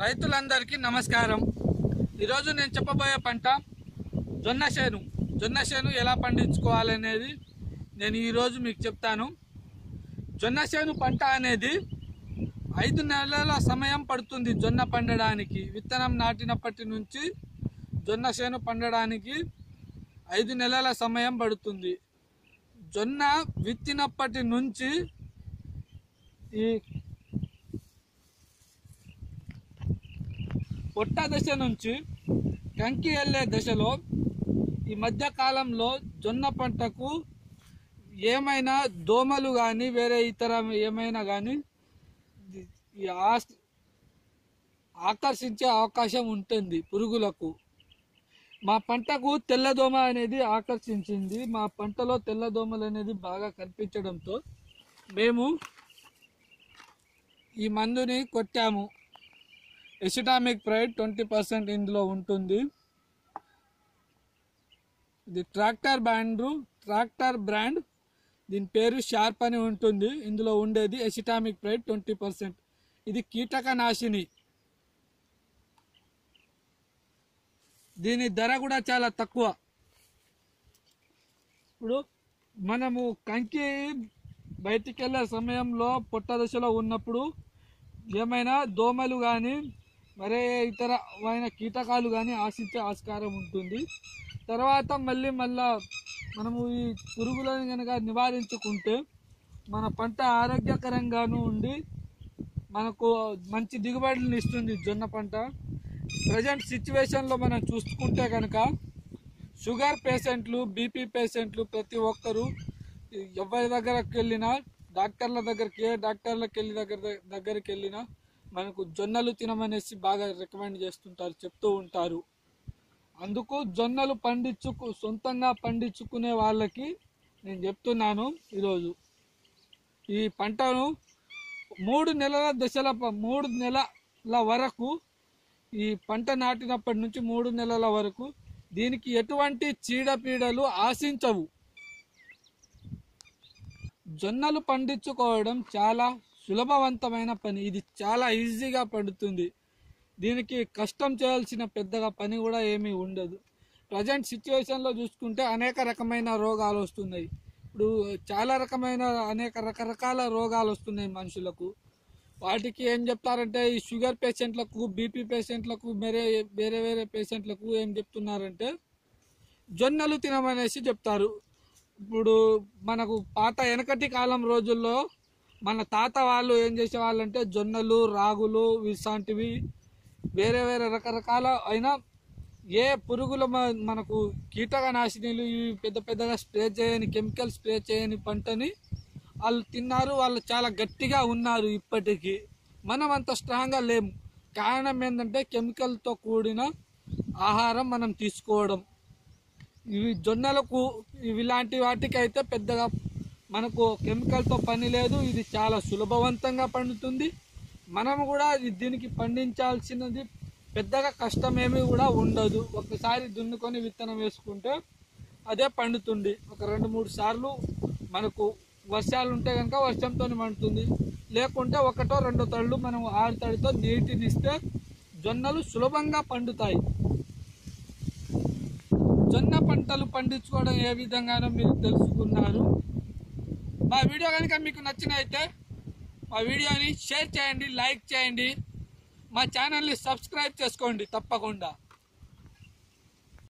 రైతులందరికీ నమస్కారం ఈరోజు నేను చెప్పబోయే పంట జొన్న చేను జొన్న చేను ఎలా పండించుకోవాలనేది నేను ఈరోజు మీకు చెప్తాను జొన్న చేను పంట అనేది ఐదు నెలల సమయం పడుతుంది జొన్న పండడానికి విత్తనం నాటినప్పటి నుంచి జొన్న చేను పండడానికి ఐదు నెలల సమయం పడుతుంది జొన్న విత్తినప్పటి నుంచి ఈ పొట్ట దశ నుంచి కంకి వెళ్ళే దశలో ఈ మధ్య కాలంలో జొన్న పంటకు ఏమైనా దోమలు కానీ వేరే ఇతర ఏమైనా కానీ ఈ ఆస్- ఆకర్షించే అవకాశం ఉంటుంది పురుగులకు మా పంటకు తెల్లదోమ అనేది ఆకర్షించింది మా పంటలో తెల్లదోమలు అనేది బాగా కనిపించడంతో మేము ఈ మందుని కొట్టాము ఎసిటామిక్ ప్రైడ్ ట్వంటీ పర్సెంట్ ఇందులో ఉంటుంది ఇది ట్రాక్టర్ బ్రాండ్ ట్రాక్టర్ బ్రాండ్ దీని పేరు షార్ప్ అని ఉంటుంది ఇందులో ఉండేది ఎసిటామిక్ ప్రైడ్ ట్వంటీ పర్సెంట్ ఇది కీటక నాశిని దీని ధర కూడా చాలా తక్కువ ఇప్పుడు మనము కంకి బయటికి వెళ్ళే సమయంలో పొట్ట దశలో ఉన్నప్పుడు ఏమైనా దోమలు కానీ మరే ఇతరమైన కీటకాలు కానీ ఆశించే ఆస్కారం ఉంటుంది తర్వాత మళ్ళీ మళ్ళా మనము ఈ పురుగులను కనుక నివారించుకుంటే మన పంట ఆరోగ్యకరంగాను ఉండి మనకు మంచి దిగుబడులను ఇస్తుంది జొన్న పంట ప్రజెంట్ సిచ్యువేషన్లో మనం చూసుకుంటే కనుక షుగర్ పేషెంట్లు బీపీ పేషెంట్లు ప్రతి ఒక్కరూ ఎవరి దగ్గరకు వెళ్ళినా డాక్టర్ల దగ్గరికి ఏ డాక్టర్లకు వెళ్ళి దగ్గర దగ్గరికి వెళ్ళినా మనకు జొన్నలు తినమనేసి బాగా రికమెండ్ చేస్తుంటారు చెప్తూ ఉంటారు అందుకు జొన్నలు పండించుకు సొంతంగా పండించుకునే వాళ్ళకి నేను చెప్తున్నాను ఈరోజు ఈ పంటను మూడు నెలల దశల ప- మూడు నెలల వరకు ఈ పంట నాటినప్పటి నుంచి మూడు నెలల వరకు దీనికి ఎటువంటి చీడపీడలు ఆశించవు జొన్నలు పండించుకోవడం చాలా సులభవంతమైన పని ఇది చాలా ఈజీగా పండుతుంది దీనికి కష్టం చేయాల్సిన పెద్దగా పని కూడా ఏమీ ఉండదు ప్రజెంట్ సిచ్యువేషన్లో చూసుకుంటే అనేక రకమైన రోగాలు వస్తున్నాయి ఇప్పుడు చాలా రకమైన అనేక రకరకాల రోగాలు వస్తున్నాయి మనుషులకు వాటికి ఏం చెప్తారంటే ఈ షుగర్ పేషెంట్లకు బీపీ పేషెంట్లకు వేరే వేరే వేరే పేషెంట్లకు ఏం చెప్తున్నారంటే జొన్నలు తినమనేసి చెప్తారు ఇప్పుడు మనకు పాత వెనకటి కాలం రోజుల్లో మన తాత వాళ్ళు ఏం చేసేవాళ్ళంటే జొన్నలు రాగులు ఇలాంటివి వేరే వేరే రకరకాల అయినా ఏ పురుగుల మ- మనకు కీటక నాశినీలు ఇవి పెద్ద పెద్దగా స్ప్రే చేయని కెమికల్ స్ప్రే చేయని పంటని వాళ్ళు తిన్నారు వాళ్ళు చాలా గట్టిగా ఉన్నారు ఇప్పటికీ మనం అంత స్ట్రాంగ్గా లేము కారణం ఏంటంటే కెమికల్తో కూడిన ఆహారం మనం తీసుకోవడం ఇవి జొన్నలకు ఇవి ఇలాంటి వాటికి అయితే పెద్దగా మనకు కెమికల్తో పని లేదు ఇది చాలా సులభవంతంగా పండుతుంది మనము కూడా ఇది- దీనికి పండించాల్సినది పెద్దగా కష్టమేమీ కూడా ఉండదు ఒకసారి దున్నుకొని విత్తనం వేసుకుంటే అదే పండుతుంది ఒక రెండు మూడు సార్లు మనకు వర్షాలు ఉంటే కనుక వర్షంతో పండుతుంది లేకుంటే ఒకటో రెండో తళ్ళు మనం ఆరు తడితో నీటిని ఇస్తే జొన్నలు సులభంగా పండుతాయి జొన్న పంటలు పండించుకోవడం ఏ విధంగానో మీరు తెలుసుకున్నారు మా వీడియో కనుక మీకు నచ్చినైతే మా వీడియోని షేర్ చేయండి లైక్ చేయండి మా ఛానల్ని సబ్స్క్రైబ్ చేసుకోండి తప్పకుండా